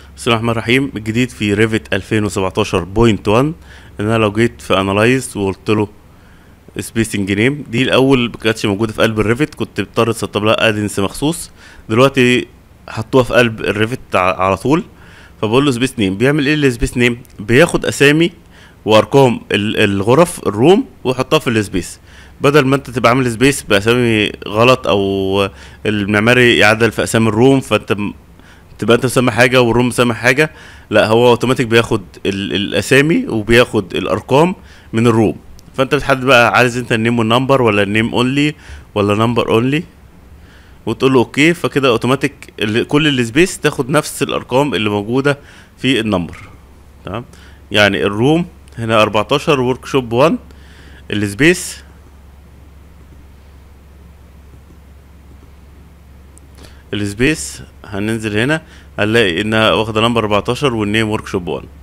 بسم الله الرحمن الرحيم الجديد في ريفت 2017.1 ان انا لو جيت في انالايز وقلت له سبيسنج نيم دي الاول ما كانتش موجوده في قلب الريفت كنت بضطر تسطب لها ادنس مخصوص دلوقتي حطوها في قلب الريفت ع- على طول فبقول له سبيس نيم بيعمل ايه السبيس نيم بياخد اسامي وارقام ال- الغرف الروم ويحطها في السبيس بدل ما انت تبقى عامل سبيس باسامي غلط او المعماري يعدل في اسامي الروم فانت م- تبقى انت مسمي حاجه والروم مسمي حاجه لا هو اوتوماتيك بياخد ال- الاسامي وبياخد الارقام من الروم فانت بتحدد بقى عايز انت النيم والنمبر ولا النيم اونلي ولا نمبر اونلي وتقول له اوكي فكده اوتوماتيك ال- كل السبيس تاخد نفس الارقام اللي موجوده في النمبر تمام يعني الروم هنا 14 ورك شوب 1 السبيس السبيس هننزل هنا هنلاقي انها واخده نمبر 14 والنيم ورك شوب 1